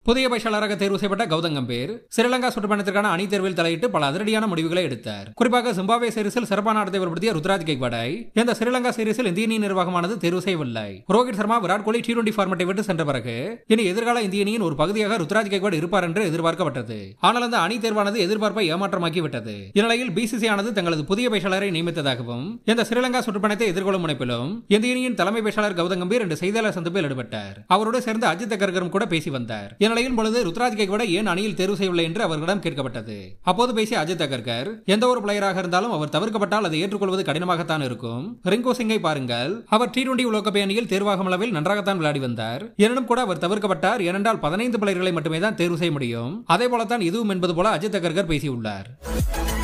புதிய பயிற்சியாளராக தேர்வு செய்யப்பட்ட கௌதம் கம்பீர் ஸ்ரீலங்கா சுற்றுப்பயணத்திற்கான அணி தேர்வில் தலையிட்டு பல அதிரடியான முடிவுகளை எடுத்தார் குறிப்பாக ஜிம்பாப்வே சீரிஸில் சிறப்பான ஆட்டத்தை வெளிப்படுத்திய ருத்ராஜ் கெய்வாடை இந்த ஸ்ரீலங்கா சீரிஸில் இந்திய அணி நிர்வாகமானது தேர்வு செய்யவில்லை ரோஹித் சர்மா விராட் கோலி டி டுவெண்டி ஃபார்மட்டை விட்டு சென்ற பிறகு இனி எதிர்கால இந்திய அணியின் ஒரு பகுதியாக ருத்ராஜ் கெய்வாட் இருப்பார் என்று எதிர்பார்க்கப்பட்டது ஆனால் அந்த அணி தேர்வானது எதிர்பார்ப்பை ஏமாற்றமாக்கி விட்டது இந்நிலையில் பிசிசி ஆனது தங்களது புதிய பயிற்சியாளரை நியமித்ததாகவும் இந்த ஸ்ரீலங்கா சுற்றுப்பயணத்தை எதிர்கொள்ளும் முனைப்பிலும் இந்திய அணியின் தலைமை பேச்சாளர் கௌதம் கம்பீர் இன்று செய்தியாளர் சந்திப்பில் ஈடுபட்டார் அவரோடு சேர்ந்து அஜித் அகர்கரும் கூட பேசி வந்தார் இந்நிலையில் பொழுது ருத்ராஜ் கெய்வாட ஏன் அணியில் தேர்வு செய்யவில்லை என்று அவர்களிடம் கேட்கப்பட்டது அப்போது பேசிய அஜித் அகர்கர் எந்த ஒரு பிளேயராக இருந்தாலும் அவர் தவிர்க்கப்பட்டால் அதை ஏற்றுக்கொள்வது கடினமாகத்தான் இருக்கும் ரிங்கோ சிங்கை பாருங்கள் அவர் டி டுவெண்டி உலகக்கோப்பை அணியில் தேர்வாகும் அளவில் நன்றாகத்தான் விளையாடி வந்தார் எனினும் கூட அவர் தவிர்க்கப்பட்டார் ஏனென்றால் பதினைந்து பிளேயர்களை மட்டுமே தான் தேர்வு செய்ய முடியும் அதே போலத்தான் இதுவும் என்பது போல அஜித் அகர்கர் பேசியுள்ளார்